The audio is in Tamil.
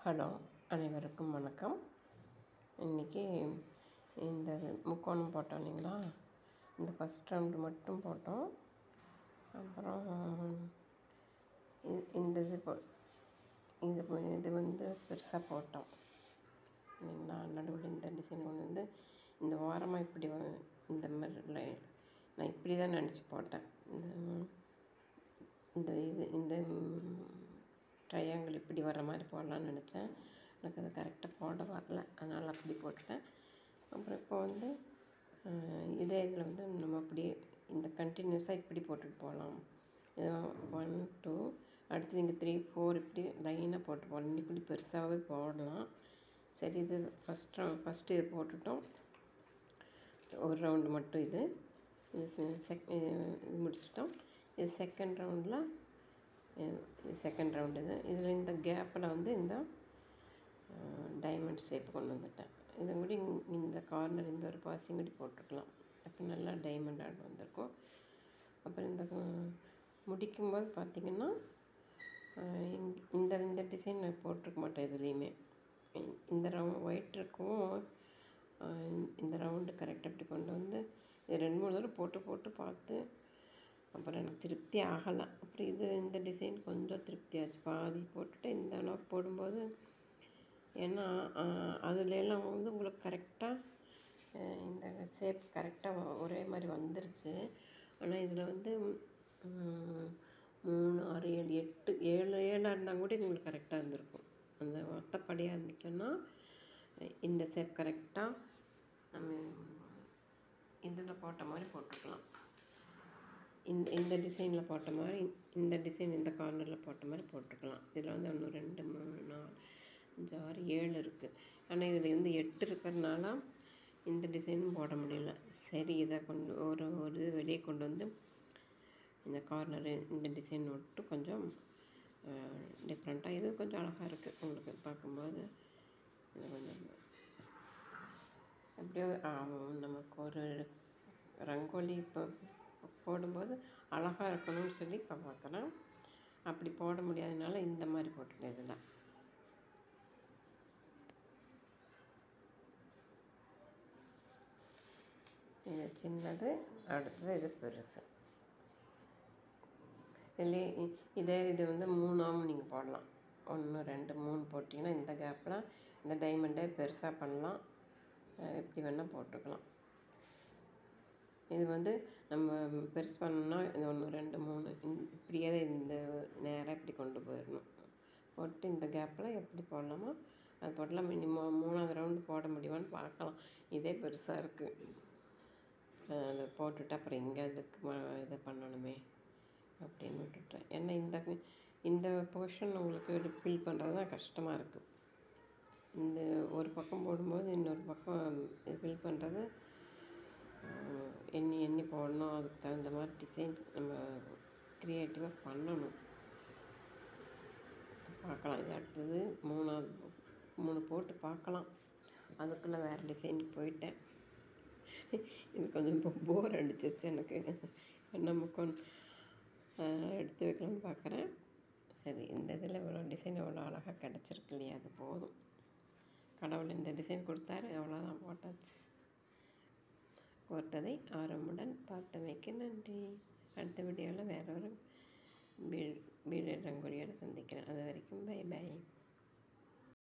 ஹலோ அனைவருக்கும் வணக்கம் இன்றைக்கி இந்த முக்கோணம் போட்டோம் இல்லைங்களா இந்த ஃபஸ்ட் ரவுண்டு மட்டும் போட்டோம் அப்புறம் இ- இந்த இது போ இது போ- இது வந்து பெருசாக போட்டோம் இல்லைங்களா நடுவில் இந்த டிசைன் கொண்டு வந்து இந்த ஓரமாக இப்படி வ- இந்த மாதிரி லை- நான் இப்படி தான் நினச்சி போட்டேன் இந்த இந்த இது இந்த ட்ரையாங்கிள் இப்படி வர மாதிரி போடலான்னு நினச்சேன் எனக்கு அது கரெக்டாக போட வரல அதனால் அப்படி போட்டுட்டேன் அப்புறம் இப்போ வந்து அஹ், இதே இதில் வந்து நம்ம அப்படியே இந்த கண்டினியூஸாக இப்படி போட்டுட்டு போகலாம் இது ஒன் டூ அடுத்து இங்கே த்ரீ ஃபோர் இப்படி லைனாக போட்டு போகலாம் இன்னும் இப்படி பெருசாகவே போடலாம் சரி இது ஃபஸ்ட் ஃபஸ்ட்டு இது போட்டுட்டோம் ஒரு ரவுண்டு மட்டும் இது இது செ- செக் இது முடிச்சிட்டோம் இது செகண்ட் ரவுண்டில் இது செகண்ட் ரவுண்டு இது இதில் இந்த கேப்பில் வந்து இந்த டைமண்ட் ஷேப் கொண்டு வந்துட்டேன் இது கூட இங்க- இந்த கார்னர் இந்த ஒரு பாசிங்கடி போட்டுக்கலாம் அப்போ நல்லா டைமண்ட் ஆட் வந்திருக்கும் அப்புறம் இந்த அஹ், முடிக்கும்போது பார்த்திங்கன்னா அஹ், இங்க- இந்த இந்த டிசைன் நான் போட்டிருக்க மாட்டேன் எதுலேயுமே இ- இந்த ரவுண்ட் ஒயிட் இருக்கும் அஹ், இந்த ரவுண்டு கரெக்டாக இப்படி கொண்டு வந்து இது ரெண்டு மூணு தடவை போட்டு போட்டு பார்த்து அப்புறம் எனக்கு திருப்தி ஆகலை அப்புறம் இது இந்த டிசைன் கொஞ்சம் திருப்தி ஆச்சு பாதி போட்டுட்டு இந்த அளவுக்கு போடும்போது ஏன்னா ஆஹ், அதுல எல்லாம் வந்து உங்களுக்கு கரெக்டாக இந்த ஷேப் கரெக்டாக ஒரே மாதிரி வந்துருச்சு ஆனால் இதில் வந்து ம், மூணு ஆறு ஏழு எட்டு ஏழு ஏழாக இருந்தால் கூட உங்களுக்கு கரெக்டாக இருந்திருக்கும் அந்த ஒத்தப்படியாக இருந்துச்சுன்னா இந்த ஷேப் கரெக்டாக நம்ம இதில் போட்ட மாதிரி போட்டுக்கலாம் இந்த இந்த டிசைனில் போட்ட மாதிரி இந்த டிசைன் இந்த கார்னரில் போட்ட மாதிரி போட்டுக்கலாம் இதில் வந்து ஒன்று ரெண்டு மூணு நாலு அஞ்சு ஆறு ஏழு இருக்குது ஆனால் இதில் வந்து எட்டு இருக்கிறதுனால இந்த டிசைனும் போட முடியல சரி இதை கொண்டு ஒரு ஒரு இது வெளியே கொண்டு வந்து இந்த கார்னரு இந்த டிசைன் விட்டு கொஞ்சம் டிஃப்ரெண்ட்டாக இது கொஞ்சம் அழகாக இருக்குது உங்களுக்கு பார்க்கும்போது இது கொஞ்சம் எப்படியோ ஆ, நமக்கு ஒரு ரங்கோலி இப்போ போடும்போது அழகாக இருக்கணும்னு சொல்லி இப்போ பார்க்குறேன் அப்படி போட முடியாதனால இந்த மாதிரி போட்டுட்டேன் இதில் இது சின்னது அடுத்தது இது பெருசு இதுலேயே இ- இதே இது வந்து மூணாவும் நீங்கள் போடலாம் ஒன்று ரெண்டு மூணு போட்டிங்கன்னா இந்த கேப்பில் இந்த டைமண்டே பெருசாக பண்ணலாம் அஹ் எப்படி வேணால் போட்டுக்கலாம் இது வந்து நம்ம பெருசு பண்ணோம்னா இது ஒன்று ரெண்டு மூணு இந்த- இப்படியே இந்த நேராக இப்படி கொண்டு போயிடணும் போட்டு இந்த கேப்பில் எப்படி போடலாமோ அது போடலாம் மினிமம் மூணாவது ரவுண்டு போட முடியுமான்னு பார்க்கலாம் இதே பெருசாக இருக்குது அதை போட்டுட்டு அப்புறம் இங்கே இதுக்கு ம- இது பண்ணணுமே அப்படின்னு விட்டுட்டேன் ஏன்னா இந்த இந்த போர்ஷன் உங்களுக்கு ஃபில் பண்ணுறது தான் கஷ்டமாக இருக்குது இந்த ஒரு பக்கம் போடும்போது இன்னொரு பக்கம் ஃபில் பண்ணுறது ஆஹ், எண்ணி எண்ணி போடணும் அதுக்கு தகுந்த மாதிரி டிசைன் நம்ம க்ரியேட்டிவாக பண்ணணும் பார்க்கலாம் இது அடுத்தது மூணாவது மூணு போட்டு பார்க்கலாம் அதுக்குள்ளே வேறு டிசைனுக்கு போயிட்டேன் இது கொஞ்சம் போர் அடிச்சிருச்சு எனக்கு நம்ம கொஞ்சம் எடுத்து வைக்கலாம்னு பார்க்குறேன் சரி இந்த இதில் இவ்வளோ டிசைன் எவ்வளோ அழகாக கிடச்சிருக்கு இல்லையா அது போதும் கடவுள் இந்த டிசைன் கொடுத்தாரு அவ்வளோதான் போட்டாச்சு கோர்த்ததை ஆரம்புடன் பார்த்தமைக்கு நன்றி அடுத்த வீடியோவில் வேற ஒரு வீடு வீடு ரங்கோலியோடு சந்திக்கிறேன் அது வரைக்கும் பை பை